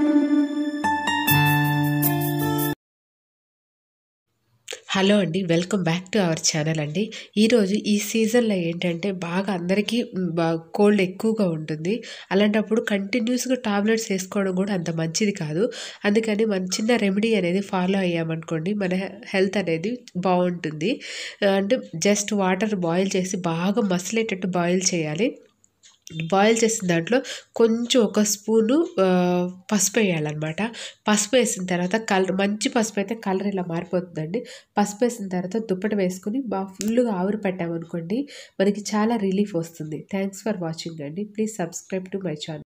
hello అండి welcome back to our channel అండి ఈరోజు ఈ సీజన్లో ఏంటంటే బాగా అందరికీ బా కోల్డ్ ఎక్కువగా ఉంటుంది అలాంటప్పుడు కంటిన్యూస్గా టాబ్లెట్స్ వేసుకోవడం కూడా అంత మంచిది కాదు అందుకని మన చిన్న రెమెడీ అనేది ఫాలో అయ్యామనుకోండి మన హెల్త్ అనేది బాగుంటుంది అంటే జస్ట్ వాటర్ బాయిల్ చేసి బాగా మసిలేటట్టు బాయిల్ చేయాలి బాయిల్ చేసిన దాంట్లో కొంచెం ఒక స్పూను పసుపు వేయాలన్నమాట పసుపు వేసిన తర్వాత కలర్ మంచి పసుపు అయితే కలర్ ఇలా మారిపోతుందండి పసుపు వేసిన తర్వాత దుప్పటి వేసుకుని బాగా ఫుల్గా ఆవిరి పెట్టామనుకోండి మనకి చాలా రిలీఫ్ వస్తుంది థ్యాంక్స్ ఫర్ వాచింగ్ అండి please subscribe to my channel